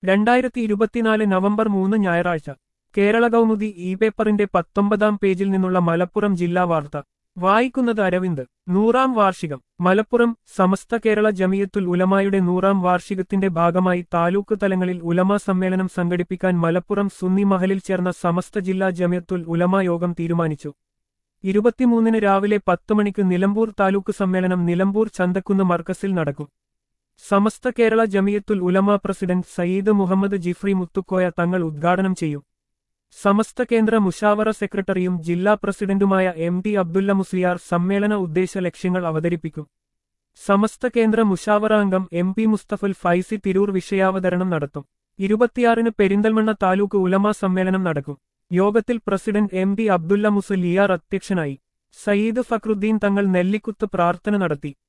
രണ്ടായിരത്തി ഇരുപത്തിനാല് നവംബർ മൂന്ന് ഞായറാഴ്ച കേരള കൗമുദി ഇ പേപ്പറിന്റെ പത്തൊമ്പതാം പേജിൽ നിന്നുള്ള മലപ്പുറം ജില്ലാ വാർത്ത വായിക്കുന്നത് അരവിന്ദ് നൂറാം വാർഷികം മലപ്പുറം സമസ്ത കേരള ജമിയത്തുൽ ഉലമായുടെ നൂറാം വാർഷികത്തിന്റെ ഭാഗമായി താലൂക്ക് തലങ്ങളിൽ ഉലമ സമ്മേളനം സംഘടിപ്പിക്കാൻ മലപ്പുറം സുന്നി മഹലിൽ ചേർന്ന സമസ്ത ജില്ലാ ജമിയത്തുൽ ഉലമ യോഗം തീരുമാനിച്ചു ഇരുപത്തിമൂന്നിന് രാവിലെ പത്ത് മണിക്ക് നിലമ്പൂർ താലൂക്ക് സമ്മേളനം നിലമ്പൂർ ചന്തക്കുന്ന് മർക്കസിൽ നടക്കും സമസ്ത കേരള ജമിയത്തുൽ ഉലമ പ്രസിഡന്റ് സയ്യിദ് മുഹമ്മദ് ജിഫ്രി മുത്തുക്കോയ തങ്ങൾ ഉദ്ഘാടനം ചെയ്യും സമസ്ത കേന്ദ്ര മുഷാവറ സെക്രട്ടറിയും ജില്ലാ പ്രസിഡന്റുമായ എം ടി അബ്ദുല്ല മുസ്ലിയാർ സമ്മേളന ഉദ്ദേശ ലക്ഷ്യങ്ങൾ അവതരിപ്പിക്കും സമസ്ത കേന്ദ്ര മുഷാവറ അംഗം എം പി മുസ്തഫൽ ഫൈസി തിരൂർ വിഷയാവതരണം നടത്തും ഇരുപത്തിയാറിന് പെരിന്തൽമണ്ണ താലൂക്ക് ഉലമ സമ്മേളനം നടക്കും യോഗത്തിൽ president M T Abdulla Musliyar അധ്യക്ഷനായി സയ്യിദ് ഫക്രുദ്ദീൻ തങ്ങൾ നെല്ലിക്കുത്ത് പ്രാർത്ഥന നടത്തി